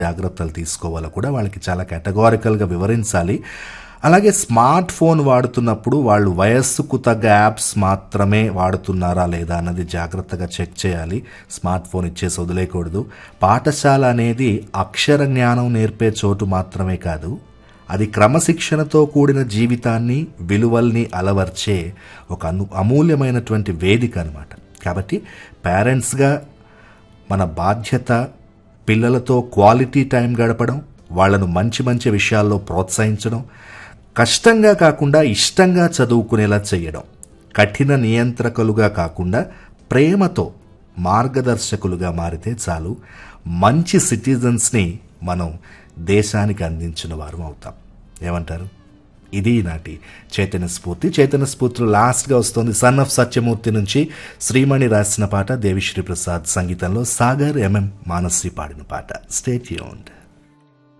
జాగ్రత్తలు తీసుకోవాలో కూడా వాళ్ళకి చాలా కేటగారికల్గా వివరించాలి అలాగే స్మార్ట్ ఫోన్ వాడుతున్నప్పుడు వాళ్ళు వయస్సుకు తగ్గ యాప్స్ మాత్రమే వాడుతున్నారా లేదా అన్నది జాగ్రత్తగా చెక్ చేయాలి స్మార్ట్ ఫోన్ ఇచ్చేసి వదిలేయకూడదు పాఠశాల అనేది అక్షర జ్ఞానం నేర్పే చోటు మాత్రమే కాదు అది క్రమశిక్షణతో కూడిన జీవితాన్ని విలువల్ని అలవర్చే ఒక అను అమూల్యమైనటువంటి వేదిక అనమాట కాబట్టి పేరెంట్స్గా మన బాధ్యత పిల్లలతో క్వాలిటీ టైం గడపడం వాళ్ళను మంచి మంచి విషయాల్లో ప్రోత్సహించడం కష్టంగా కాకుండా ఇష్టంగా చదువుకునేలా చేయడం కఠిన నియంత్రకులుగా కాకుండా ప్రేమతో మార్గదర్శకులుగా మారితే చాలు మంచి సిటిజన్స్ని మనం దేశానికి అందించిన వారం అవుతాం ఏమంటారు ఇది నాటి చైతన్య స్ఫూర్తి చైతన్య స్ఫూర్తిలో లాస్ట్గా వస్తుంది సన్ ఆఫ్ సత్యమూర్తి నుంచి శ్రీమణి రాసిన పాట దేవిశ్రీ ప్రసాద్ సంగీతంలో సాగర్ ఎంఎం మానశ్రీ పాడిన పాట స్టేట్ యూన్డ్